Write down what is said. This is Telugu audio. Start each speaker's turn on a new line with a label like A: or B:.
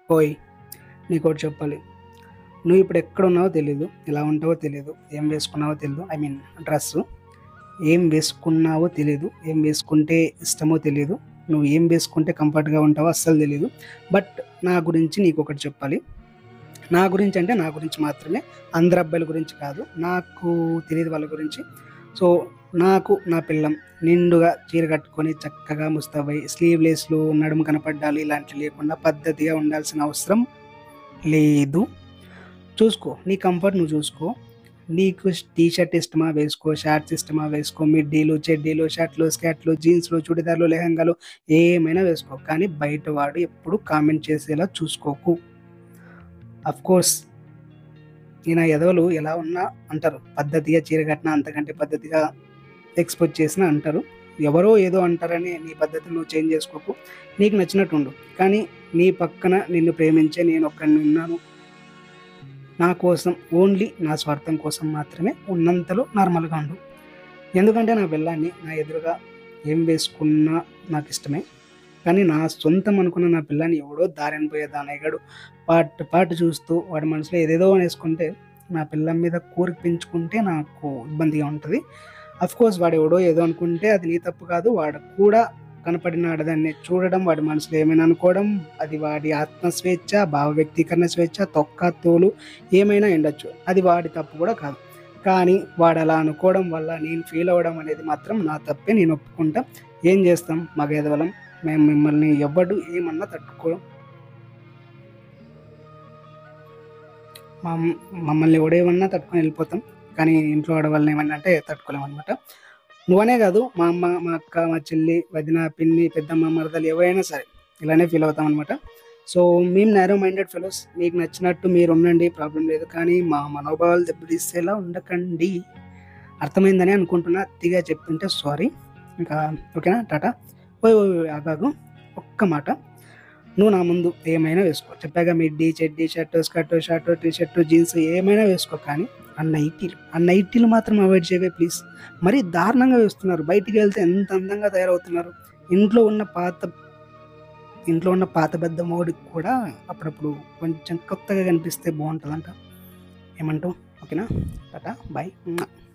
A: ఓయ్ నీకు ఒకటి చెప్పాలి నువ్వు ఇప్పుడు ఎక్కడ ఉన్నావో తెలియదు ఎలా ఉంటావో తెలియదు ఏం వేసుకున్నావో తెలియదు ఐ మీన్ డ్రెస్ ఏం వేసుకున్నావో తెలియదు ఏం వేసుకుంటే ఇష్టమో తెలియదు నువ్వు ఏం వేసుకుంటే కంఫర్ట్గా ఉంటావో అస్సలు తెలియదు బట్ నా గురించి నీకు ఒకటి చెప్పాలి నా గురించి అంటే నా గురించి మాత్రమే అందరు అబ్బాయిల గురించి కాదు నాకు తెలియదు వాళ్ళ గురించి సో నాకు నా పిల్లం నిండుగా చీర కట్టుకొని చక్కగా ముస్తాబై స్లీవ్లెస్లు నడుము కనపడ్డాలి ఇలాంటివి లేకుండా పద్ధతిగా ఉండాల్సిన అవసరం లేదు చూసుకో నీ కంఫర్ట్ నువ్వు చూసుకో నీకు టీ షర్ట్ ఇష్టమా వేసుకో షార్ట్స్ ఇష్టమా వేసుకో మిడ్డీలు చెడ్డీలు షర్ట్లు స్కర్ట్లు జీన్స్లు చుడిదార్లు లెహంగాలు ఏమైనా వేసుకో కానీ బయట వాడు ఎప్పుడు కామెంట్ చేసేలా చూసుకోకు అఫ్ కోర్స్ ఈయన ఎదవలు ఎలా ఉన్నా అంటారు పద్ధతిగా చీర కట్టినా అంతకంటే పద్ధతిగా ఎక్స్పోజ్ చేసినా అంటారు ఎవరో ఏదో అంటారని నీ పద్ధతి నువ్వు చేంజ్ చేసుకోకు నీకు నచ్చినట్టు ఉండు కానీ నీ పక్కన నిన్ను ప్రేమించే నేను ఒక్కడిని ఉన్నాను నా కోసం ఓన్లీ నా స్వార్థం కోసం మాత్రమే ఉన్నంతలో నార్మల్గా ఉండు ఎందుకంటే నా పిల్లాన్ని నా ఎదురుగా ఏం వేసుకున్నా నాకు ఇష్టమే కానీ నా సొంతం అనుకున్న నా పిల్లని ఎవడో దారిని పోయే దానయ్యగాడు పాటు పాటు చూస్తూ వాడి మనసులో ఏదేదో వేసుకుంటే నా పిల్లం మీద కోరిక పెంచుకుంటే నాకు ఇబ్బందిగా ఉంటుంది అఫ్ కోర్స్ వాడు ఎవడో ఏదో అనుకుంటే అది నీ తప్పు కాదు వాడు కూడా కనపడిన ఆడదాన్ని చూడడం వాడి మనసులో ఏమైనా అనుకోవడం అది వాడి ఆత్మ స్వేచ్ఛ భావ వ్యక్తీకరణ స్వేచ్ఛ తొక్క తోలు ఏమైనా ఉండొచ్చు అది వాడి తప్పు కూడా కాదు కానీ వాడు అలా అనుకోవడం వల్ల నేను ఫీల్ అవ్వడం అనేది మాత్రం నా తప్పే నేను ఒప్పుకుంటా ఏం చేస్తాం మగేదవలం మేము మిమ్మల్ని ఎవ్వడు ఏమన్నా తట్టుకోవడం మమ్- మమ్మల్ని ఎవడేమన్నా తట్టుకొని వెళ్ళిపోతాం కానీ ఇంట్లో ఆడవాళ్ళని ఏమన్నా అంటే తట్టుకోలేం అనమాట నువ్వనే కాదు మా అమ్మ మా అక్క మా చెల్లి వదిన పిన్ని పెద్దమ్మ మరదలు ఎవరైనా సరే ఇలానే ఫీల్ అవుతాం అనమాట సో మేము నేరో మైండెడ్ ఫెలోస్ మీకు నచ్చినట్టు మీరు ఉండండి ప్రాబ్లం లేదు కానీ మా మనోభావాలు దెబ్బతీసేలా ఉండకండి అర్థమైందని అనుకుంటున్నా అతిగా చెప్తుంటే సారీ ఇంకా ఓకేనా టాటా ఓయ్ ఓయ్ ఓయ్, ఆగాగు ఒక్క మాట నువ్వు నా ముందు ఏమైనా వేసుకో చెప్పాగా మిడ్డీ చెడ్డీ shirt skirt shirt T shirt jeans ఏమైనా వేసుకో కానీ ఆ నైటీలు ఆ నైటీలు మాత్రం అవాయిడ్ చేయవే ప్లీజ్ మరీ దారుణంగా వేస్తున్నారు బయటికి వెళ్తే ఎంత అందంగా తయారవుతున్నారు ఇంట్లో ఉన్న పాత ఇంట్లో ఉన్న పాత పెద్ద మోడికి కూడా అప్పుడప్పుడు కొంచెం కొత్తగా కనిపిస్తే బాగుంటుందంట ఏమంటావు ఓకేనా టాటా బాయ్